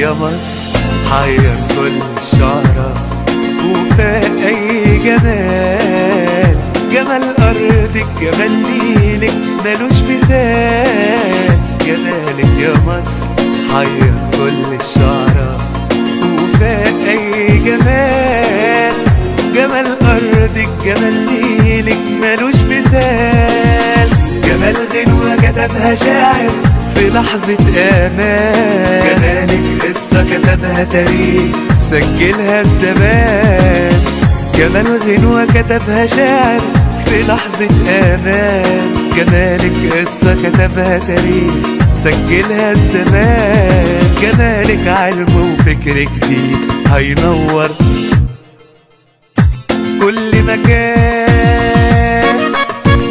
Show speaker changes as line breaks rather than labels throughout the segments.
يا مصر حير كل الشعراء وفاق أي جمال جمال أرضك جمال نيلك ملوش مثال جمالك يا مصر حير كل الشعراء وفاق أي جمال جمال أرضك جمال نيلك ملوش مثال جمال غنوة كتبها شاعر في لحظة أمان جمالك قصة كتبها تاريخ سجلها الزمان جمال غنوة كتبها شاعر في لحظة أمان جمالك قصة كتبها تاريخ سجلها الزمان جمالك علم وفكر جديد هينور كل مكان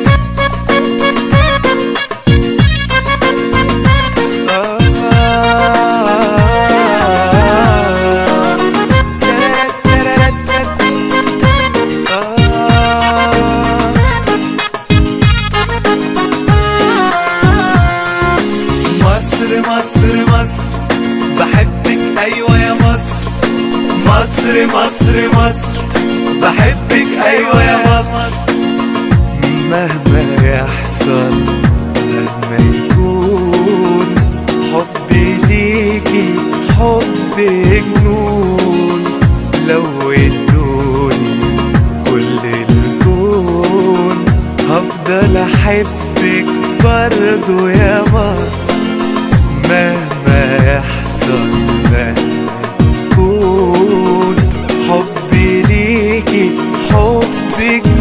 مصر مصر مصر بحبك ايوه يا مصر مصر مصر مصر بحبك ايوه يا مصر مهما يحصل مهما يكون حبي ليكي حب جنون لو ادوني كل الكون هفضل احبك برضو يا مصر مهما يحصل مهما يكون حبي ليكي حب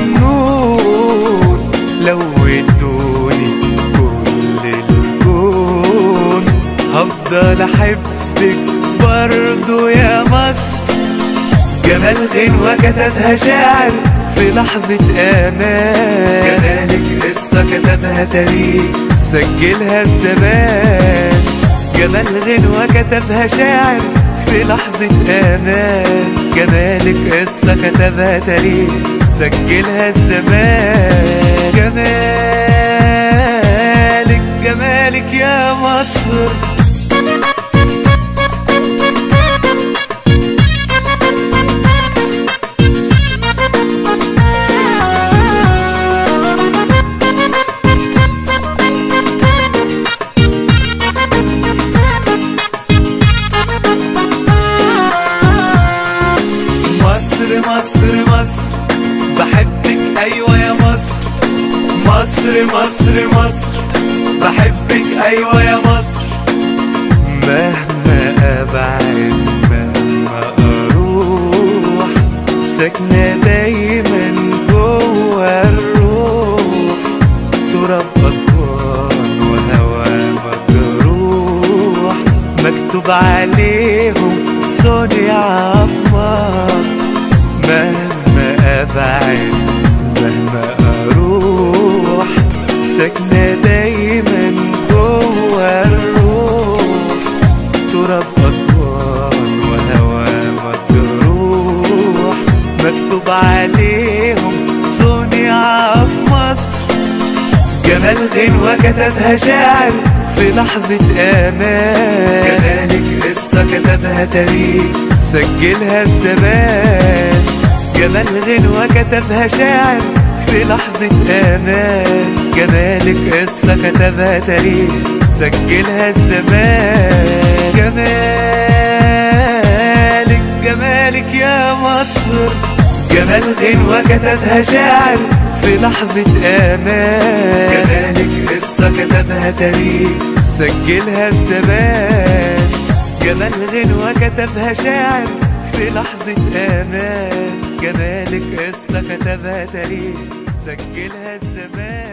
جنون لو ادوني كل الكون هفضل احبك برضو يا مصر جمال غنوة كتبها شاعر في لحظة أمان جمالك قصة كتبها تاريخ سجلها الزمان جمال غنوة كتبها شاعر في لحظة أمان جمالك قصة كتبها تاريخ سجلها الزمان جمالك جمالك يا مصر مصر مصر مصر بحبك ايوه يا مصر مصر مصر مصر بحبك ايوه يا مصر مهما ابعد مهما اروح ساكنه دايما جوه الروح تراب اسوان وهوى مجروح مكتوب عليهم صنع في مصر مهما ابعد مهما اروح ساكنه دايما جوه الروح تراب اسوان وهوى مجروح مكتوب عليهم صنع في مصر جمال غنوة كتبها شاعر في لحظة أمان جمالك قصة كتبها تاريخ سجلها الزمان جمال غنوة كتبها شاعر في لحظة أمان جمالك قصة كتبها تاريخ سجلها الزمان جمالك جمالك يا مصر جمال غنوة كتبها شاعر في لحظة أمان جمالك قصة كتبها تاريخ سجلها الزمان جمال غنوة كتبها شاعر في لحظة أمان جمالك قصة كتبها تاريخ سجلها الزمان